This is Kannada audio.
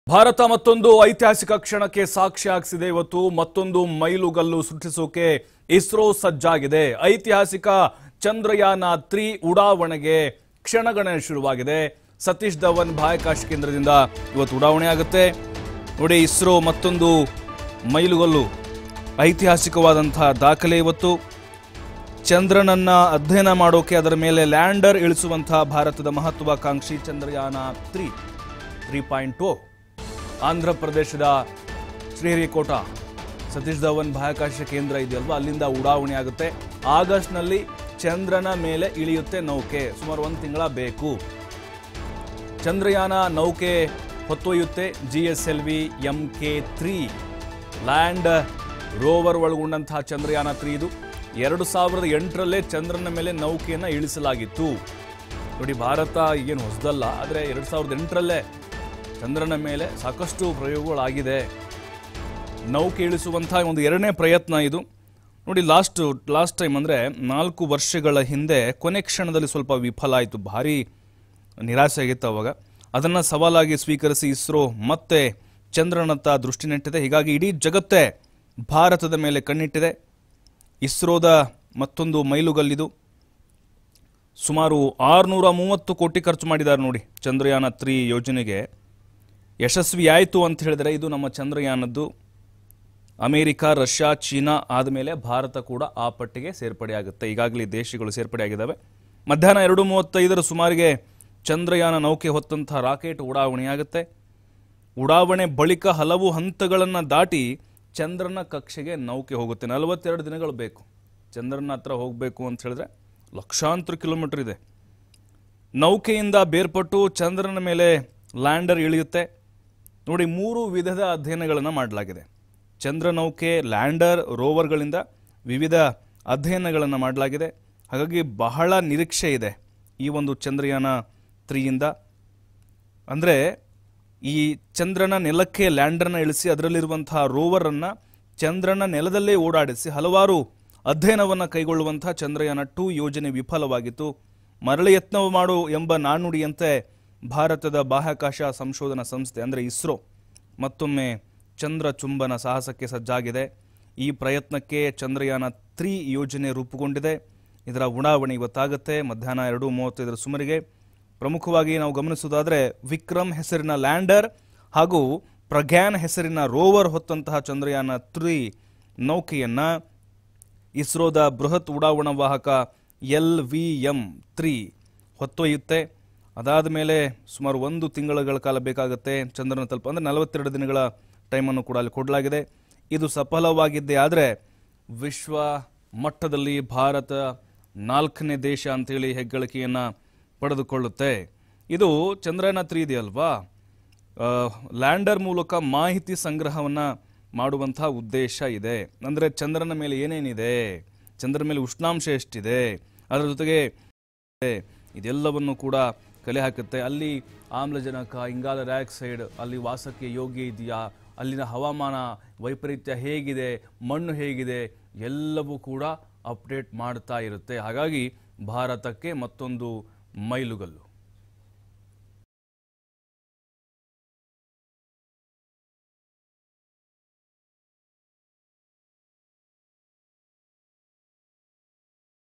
ಭಾರತ ಮತ್ತೊಂದು ಐತಿಹಾಸಿಕ ಕ್ಷಣಕ್ಕೆ ಸಾಕ್ಷಿ ಹಾಕಿಸಿದೆ ಇವತ್ತು ಮತ್ತೊಂದು ಮೈಲುಗಲ್ಲು ಸೃಷ್ಟಿಸೋಕೆ ಇಸ್ರೋ ಸಜ್ಜಾಗಿದೆ ಐತಿಹಾಸಿಕ ಚಂದ್ರಯಾನ ತ್ರೀ ಉಡಾವಣೆಗೆ ಕ್ಷಣಗಣನೆ ಶುರುವಾಗಿದೆ ಸತೀಶ್ ಧವನ್ ಬಾಹ್ಯಾಕಾಶ ಕೇಂದ್ರದಿಂದ ಇವತ್ತು ಉಡಾವಣೆ ಆಗುತ್ತೆ ನೋಡಿ ಇಸ್ರೋ ಮತ್ತೊಂದು ಮೈಲುಗಲ್ಲು ಐತಿಹಾಸಿಕವಾದಂತಹ ದಾಖಲೆ ಇವತ್ತು ಚಂದ್ರನನ್ನ ಅಧ್ಯಯನ ಮಾಡೋಕೆ ಅದರ ಮೇಲೆ ಲ್ಯಾಂಡರ್ ಇಳಿಸುವಂತಹ ಭಾರತದ ಮಹತ್ವಾಕಾಂಕ್ಷಿ Chandrayaan three three point two Andhra ಪ್ರದೇಶದ ಶ್ರೀಹರಿಕೋಟ ಸತೀಶ್ ಧವನ್ ಬಾಹ್ಯಾಕಾಶ ಕೇಂದ್ರ ಇದೆಯಲ್ವಾ ಅಲ್ಲಿಂದ ಉಡಾವಣೆ ಆಗುತ್ತೆ ಆಗಸ್ಟ್ನಲ್ಲಿ ಚಂದ್ರನ ಮೇಲೆ ಇಳಿಯುತ್ತೆ ನೌಕೆ ಸುಮಾರು ಒಂದು ತಿಂಗಳ ಬೇಕು ಚಂದ್ರಯಾನ ನೌಕೆ ಹೊತ್ತೊಯ್ಯುತ್ತೆ G S L V M K three lander rover ಒಳಗೊಂಡಂತಹ ಚಂದ್ರಯಾನ ತ್ರೀ ಇದು ಎರಡು ಸಾವಿರದ ಎಂಟರಲ್ಲೇ ಚಂದ್ರನ ಮೇಲೆ ನೌಕೆಯನ್ನು ಇಳಿಸಲಾಗಿತ್ತು ನೋಡಿ ಭಾರತ ಏನು ಹೊಸದಲ್ಲ ಆದರೆ ಎರಡು ಸಾವಿರದ ಎಂಟರಲ್ಲೇ ಚಂದ್ರನ ಮೇಲೆ ಸಾಕಷ್ಟು ಪ್ರಯೋಗಗಳಾಗಿದೆ ನೌಕೆ ಇಳಿಸುವಂತಹ ಒಂದು ಎರಡನೇ ಪ್ರಯತ್ನ ಇದು ನೋಡಿ ಲಾಸ್ಟ್ ಲಾಸ್ಟ್ ಟೈಮ್ ಅಂದರೆ ನಾಲ್ಕು ವರ್ಷಗಳ ಹಿಂದೆ ಕೊನೆ ಕ್ಷಣದಲ್ಲಿ ಸ್ವಲ್ಪ ವಿಫಲ ಆಯಿತು ಭಾರಿ ನಿರಾಸೆ ಆಗಿತ್ತು ಅವಾಗ ಅದನ್ನು ಸವಾಲಾಗಿ ಸ್ವೀಕರಿಸಿ ಇಸ್ರೋ ಮತ್ತೆ ಚಂದ್ರನತ್ತ ದೃಷ್ಟಿ ನೆಟ್ಟಿದೆ ಹೀಗಾಗಿ ಇಡೀ ಜಗತ್ತೇ ಭಾರತದ ಮೇಲೆ ಕಣ್ಣಿಟ್ಟಿದೆ ಇಸ್ರೋದ ಮತ್ತೊಂದು ಮೈಲುಗಲ್ಲಿದು ಸುಮಾರು ಆರುನೂರ ಮೂವತ್ತು ಕೋಟಿ ಖರ್ಚು ಮಾಡಿದ್ದಾರೆ ನೋಡಿ ಚಂದ್ರಯಾನ ತ್ರೀ ಯೋಜನೆಗೆ ಯಶಸ್ವಿ ಆಯಿತು ಅಂತ ಹೇಳಿದರೆ ಇದು ನಮ್ಮ ಚಂದ್ರಯಾನದ್ದು ಅಮೆರಿಕ ರಷ್ಯಾ ಚೀನಾ ಆದಮೇಲೆ ಭಾರತ ಕೂಡ ಆ ಪಟ್ಟಿಗೆ ಸೇರ್ಪಡೆಯಾಗುತ್ತೆ ಈಗಾಗಲೇ ದೇಶಗಳು ಸೇರ್ಪಡೆಯಾಗಿದ್ದಾವೆ ಮಧ್ಯಾಹ್ನ ಎರಡು ಮೂವತ್ತೈದರ ಸುಮಾರಿಗೆ ಚಂದ್ರಯಾನ ನೌಕೆ ಹೊತ್ತಂತಹ ರಾಕೆಟ್ ಉಡಾವಣೆಯಾಗುತ್ತೆ ಉಡಾವಣೆ ಬಳಿಕ ಹಲವು ಹಂತಗಳನ್ನು ದಾಟಿ ಚಂದ್ರನ ಕಕ್ಷೆಗೆ ನೌಕೆ ಹೋಗುತ್ತೆ ನಲವತ್ತೆರಡು ದಿನಗಳು ಬೇಕು ಚಂದ್ರನ ಹತ್ರ ಹೋಗಬೇಕು ಅಂತ ಹೇಳಿದ್ರೆ ಲಕ್ಷಾಂತರ ಕಿಲೋಮೀಟರ್ ಇದೆ ನೌಕೆಯಿಂದ ಬೇರ್ಪಟ್ಟು ಚಂದ್ರನ ಮೇಲೆ ಲ್ಯಾಂಡರ್ ಇಳಿಯುತ್ತೆ ನೋಡಿ ಮೂರು ವಿಧದ ಅಧ್ಯಯನಗಳನ್ನು ಮಾಡಲಾಗಿದೆ ಚಂದ್ರನೌಕೆ ಲ್ಯಾಂಡರ್ ರೋವರ್ಗಳಿಂದ ವಿವಿಧ ಅಧ್ಯಯನಗಳನ್ನು ಮಾಡಲಾಗಿದೆ ಹಾಗಾಗಿ ಬಹಳ ನಿರೀಕ್ಷೆ ಇದೆ ಈ ಒಂದು ಚಂದ್ರಯಾನ ತ್ರೀಯಿಂದ ಅಂದರೆ ಈ ಚಂದ್ರನ ನೆಲಕ್ಕೆ ಲ್ಯಾಂಡರ್ನ ಇಳಿಸಿ ಅದರಲ್ಲಿರುವಂತಹ ರೋವರನ್ನು ಚಂದ್ರನ ನೆಲದಲ್ಲೇ ಓಡಾಡಿಸಿ ಹಲವಾರು ಅಧ್ಯಯನವನ್ನು ಕೈಗೊಳ್ಳುವಂತಹ ಚಂದ್ರಯಾನ ಟೂ ಯೋಜನೆ ವಿಫಲವಾಗಿತ್ತು ಮರಳಿ ಯತ್ನ ಮಾಡು ಎಂಬ ನಾಣ್ಣುಡಿಯಂತೆ ಭಾರತದ ಬಾಹ್ಯಾಕಾಶ ಸಂಶೋಧನಾ ಸಂಸ್ಥೆ ಅಂದರೆ ಇಸ್ರೋ ಮತ್ತೊಮ್ಮೆ ಚಂದ್ರ ಚುಂಬನ ಸಾಹಸಕ್ಕೆ ಸಜ್ಜಾಗಿದೆ ಈ ಪ್ರಯತ್ನಕ್ಕೆ ಚಂದ್ರಯಾನ ತ್ರೀ ಯೋಜನೆ ರೂಪುಗೊಂಡಿದೆ ಇದರ ಉಡಾವಣೆ ಇವತ್ತಾಗುತ್ತೆ ಮಧ್ಯಾಹ್ನ ಎರಡು ಮೂವತ್ತೈದರ ಸುಮಾರಿಗೆ ಪ್ರಮುಖವಾಗಿ ನಾವು ಗಮನಿಸುವುದಾದರೆ ವಿಕ್ರಮ್ ಹೆಸರಿನ ಲ್ಯಾಂಡರ್ ಹಾಗೂ ಪ್ರಗ್ಯಾನ್ ಹೆಸರಿನ ರೋವರ್ ಹೊತ್ತಂತಹ ಚಂದ್ರಯಾನ ತ್ರೀ ನೌಕೆಯನ್ನು ಇಸ್ರೋದ ಬೃಹತ್ ಉಡಾವಣಾ ವಾಹಕ ಎಲ್ ವಿ ಎಂ ತ್ರೀ ಹೊತ್ತೊಯ್ಯುತ್ತೆ ಅದಾದ ಮೇಲೆ ಸುಮಾರು ಒಂದು ತಿಂಗಳ ಕಾಲ ಬೇಕಾಗುತ್ತೆ ಚಂದ್ರನ ತಲುಪ ಅಂದರೆ ನಲವತ್ತೆರಡು ದಿನಗಳ ಟೈಮನ್ನು ಕೂಡ ಅಲ್ಲಿ ಕೊಡಲಾಗಿದೆ ಇದು ಸಫಲವಾಗಿದ್ದೇ ಆದರೆ ವಿಶ್ವ ಮಟ್ಟದಲ್ಲಿ ಭಾರತ ನಾಲ್ಕನೇ ದೇಶ ಅಂತೇಳಿ ಹೆಗ್ಗಳಿಕೆಯನ್ನು ಪಡೆದುಕೊಳ್ಳುತ್ತೆ ಇದು ಚಂದ್ರಯಾನ ತ್ರೀ ಇದೆಯಲ್ವಾ ಆ, ಲ್ಯಾಂಡರ್ ಮೂಲಕ ಮಾಹಿತಿ ಸಂಗ್ರಹವನ್ನು ಮಾಡುವಂತಹ ಉದ್ದೇಶ ಇದೆ ಅಂದರೆ ಚಂದ್ರನ ಮೇಲೆ ಏನೇನಿದೆ ಚಂದ್ರನ ಮೇಲೆ ಉಷ್ಣಾಂಶ ಎಷ್ಟಿದೆ ಅದರ ಜೊತೆಗೆ ಇದೆಲ್ಲವನ್ನು ಕೂಡ ಕಲೆ ಹಾಕುತ್ತೆ ಅಲ್ಲಿ ಆಮ್ಲಜನಕ ಇಂಗಾಲ ಡೈಆಕ್ಸೈಡ್ ಅಲ್ಲಿ ವಾಸಕ್ಕೆ ಯೋಗ್ಯ ಇದೆಯಾ ಅಲ್ಲಿನ ಹವಾಮಾನ ವೈಪರೀತ್ಯ ಹೇಗಿದೆ ಮಣ್ಣು ಹೇಗಿದೆ ಎಲ್ಲವೂ ಕೂಡ ಅಪ್ಡೇಟ್ ಮಾಡ್ತಾ ಇರುತ್ತೆ ಹಾಗಾಗಿ ಭಾರತಕ್ಕೆ ಮತ್ತೊಂದು ಮೈಲುಗಲ್ಲು